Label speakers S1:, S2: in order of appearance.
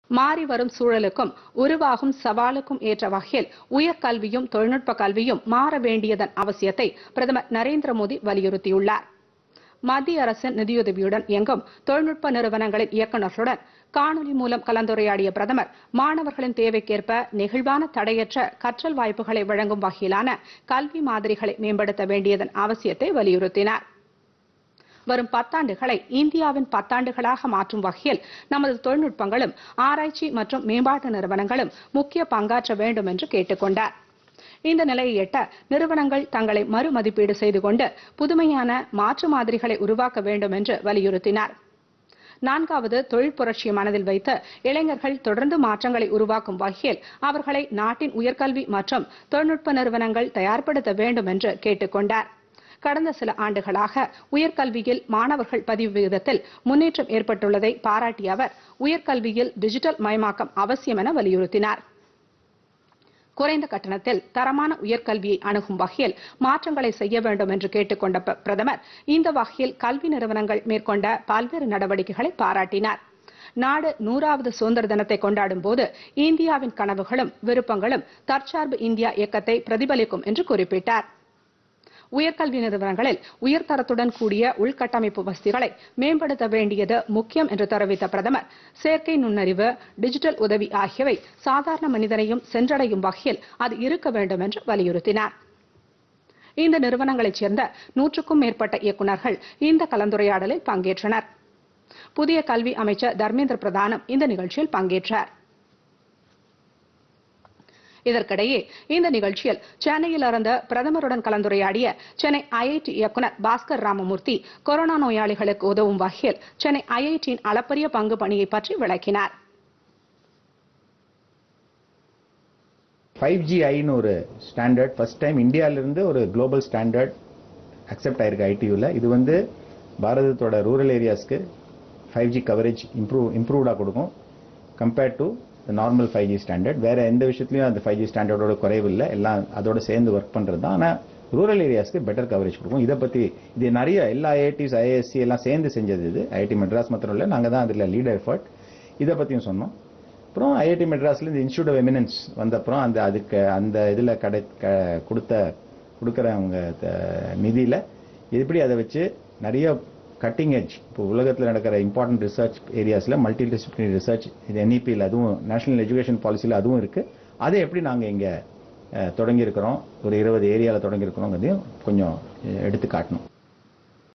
S1: மாறி வரும் சூழலுக்கும் உருவாகும் சவாலுக்கும் ஏற்ற வகையில் உயர்கல்வியும் தொழில்நுட்ப கல்வியும் மாற வேண்டியதன் அவசியத்தை பிரதமர் நரேந்திர மோடி வலியுறுத்தியுள்ளார் மத்திய அரசின் நிதியுதவியுடன் இயங்கும் தொழில்நுட்ப நிறுவனங்களின் இயக்குநர்களுடன் காணொலி மூலம் கலந்துரையாடிய பிரதமர் மாணவர்களின் தேவைக்கேற்ப நெகிழ்வான தடையற்ற கற்றல் வாய்ப்புகளை வழங்கும் வகையிலான கல்வி மாதிரிகளை மேம்படுத்த வேண்டியதன் அவசியத்தை வலியுறுத்தினார் வரும் பத்தாண்டுகளை இந்தியாவின் பத்தாண்டுகளாக மாற்றும் வகையில் நமது தொழில்நுட்பங்களும் ஆராய்ச்சி மற்றும் மேம்பாட்டு நிறுவனங்களும் முக்கிய பங்காற்ற வேண்டும் என்று கேட்டுக் கொண்டார் இந்த நிலையை எட்ட நிறுவனங்கள் தங்களை மறுமதிப்பீடு செய்து கொண்டு புதுமையான மாற்று மாதிரிகளை உருவாக்க வேண்டும் என்று வலியுறுத்தினார் நான்காவது தொழில் புரட்சியை மனதில் வைத்து இளைஞர்கள் தொடர்ந்து மாற்றங்களை உருவாக்கும் வகையில் அவர்களை நாட்டின் உயர்கல்வி மற்றும் தொழில்நுட்ப நிறுவனங்கள் தயார்படுத்த வேண்டும் என்று கேட்டுக் கொண்டார் கடந்த சில ஆண்டுகளாக உயர்கல்வியில் மாணவர்கள் பதிவு விகிதத்தில் முன்னேற்றம் ஏற்பட்டுள்ளதை பாராட்டிய அவர் உயர்கல்வியில் டிஜிட்டல் மயமாக்கம் அவசியம் என வலியுறுத்தினார் குறைந்த கட்டணத்தில் தரமான உயர்கல்வியை அணுகும் வகையில் மாற்றங்களை செய்ய வேண்டும் என்று கேட்டுக்கொண்ட ப- பிரதமர் இந்த வகையில் கல்வி நிறுவனங்கள் மேற்கொண்ட பல்வேறு நடவடிக்கைகளை பாராட்டினார் நாடு நூறாவது சுதந்திர தினத்தை கொண்டாடும் போது இந்தியாவின் கனவுகளும் விருப்பங்களும் தற்சார்பு இந்தியா இயக்கத்தை பிரதிபலிக்கும் என்று குறிப்பிட்டார் உயர்கல்வி நிறுவனங்களில் உயர்தரத்துடன் கூடிய உள்கட்டமைப்பு வசதிகளை மேம்படுத்த வேண்டியது முக்கியம் என்று தெரிவித்த பிரதமர் செயற்கை நுண்ணறிவு டிஜிட்டல் உதவி ஆகியவை சாதாரண மனிதனையும் சென்றடையும் வகையில் அது இருக்க வேண்டும் என்று வலியுறுத்தினார் இந்த நிறுவனங்களைச் சேர்ந்த நூற்றுக்கும் மேற்பட்ட இயக்குநர்கள் இந்த கலந்துரையாடலில் பங்கேற்றனர் புதிய கல்வி அமைச்சர் தர்மேந்திர பிரதானும் இந்த நிகழ்ச்சியில் பங்கேற்றார் இதற்கிடையே இந்த நிகழ்ச்சியில் சென்னையில் இருந்த பிரதமருடன் கலந்துரையாடிய சென்னை ஐஐடி இயக்குனர் பாஸ்கர் ராமமூர்த்தி கொரோனா நோயாளிகளுக்கு உதவும் வகையில் சென்னை ஐஐடியின் அளப்பரிய பங்கு பணியை பற்றி விளக்கினார்
S2: ஃபைவ் ஜி ஐன்னு ஒரு ஸ்டாண்டர்ட் ஃபர்ஸ்ட் டைம் இந்தியாவிலிருந்து ஒரு குளோபல் ஸ்டாண்டர்ட் அக்செப்ட் ஆயிருக்கு ஐடியூவில் இது வந்து பாரதத்தோட ரூரல் ஏரியாஸ்க்கு ஃபைவ் ஜி கவரேஜ் இம்ப்ரூவ் இம்ப்ரூவ்டாக கொடுக்கும் compared to normal five G standard வேற எந்த விஷயத்துலையும் அந்த ஃபைவ் ஜி ஸ்டாண்டர்டோட குறைவு இல்லை எல்லாம் அதோட சேர்ந்து ஒர்க் பண்ணுறது தான் ஆனால் ரூரல் ஏரியாஸ்க்கு பெட்டர் கவரேஜ் கொடுக்கும் இதை பற்றி இது நிறைய எல்லா ஐஐடிஸ் ஐஏஎஸ்சி எல்லாம் சேர்ந்து செஞ்சது இது ஐஐடி மெட்ராஸ் மாத்திரம் இல்லை நாங்கள் தான் அதில் லீட் எஃபர்ட் இதை பற்றியும் சொன்னோம் அப்புறம் ஐஐடி மெட்ராஸ்ல இந்த இன்ஸ்டியூட் ஆஃப் எமினன்ஸ் வந்த அப்புறம் அந்த அதுக்கு அந்த இதில் கடை க- கொடுத்த கொடுக்குறவங்க நிதியில் எப்படி அதை வச்சு நிறைய கட்டிங் எட்ஜ் இப்போ உலகத்தில் நடக்கிற இம்பார்ட்டன்ட் ரிசர்ச் ஏரியாஸில் மல்டி டிசிப்ளினரி ரிசர்ச் இது என்இபியில் அதுவும் நேஷனல் எஜுகேஷன் பாலிசியில் அதுவும் இருக்குது அதை எப்படி நாங்கள் இங்கே தொடங்கியிருக்கிறோம் ஒரு இருபது ஏரியாவில் தொடங்கியிருக்கிறோங்கிறதையும் கொஞ்சம் அஹ், எடுத்து காட்டணும்